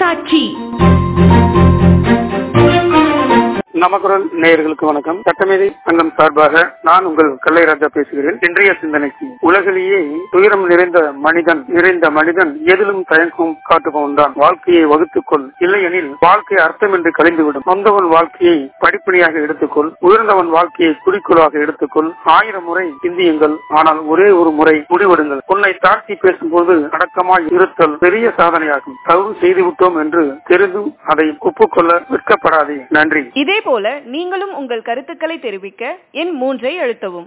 தொலைக்காட்சி நமக்குரல் நேயர்களுக்கு வணக்கம் சட்டமேதை சங்கம் சார்பாக நான் உங்கள் கல்லைராஜா பேசுகிறேன் இன்றைய சிந்தனைக்கு உலகிலேயே துயரம் நிறைந்த மனிதன் நிறைந்த மனிதன் எதிலும் தயங்கும் காட்டுபவன் தான் வாழ்க்கையை வகுத்துக்கொள் இல்லையெனில் வாழ்க்கை அர்த்தமின்றி கழிந்துவிடும் சொந்தவன் வாழ்க்கையை படிப்படியாக எடுத்துக்கொள் உயர்ந்தவன் வாழ்க்கையை குறிக்கோளாக எடுத்துக்கொள் ஆயிரம் முறை சிந்தியுங்கள் ஆனால் ஒரே ஒரு முறை முடிவெடுங்கள் உன்னை தாழ்த்தி பேசும்போது அடக்கமாய் இருத்தல் பெரிய சாதனையாகும் தவறு செய்துவிட்டோம் என்று தெரிந்தும் அதை ஒப்புக்கொள்ள விற்கப்படாதே நன்றி இதே போல நீங்களும் உங்கள் கருத்துக்களை தெரிவிக்க எண் மூன்றை அழுத்தவும்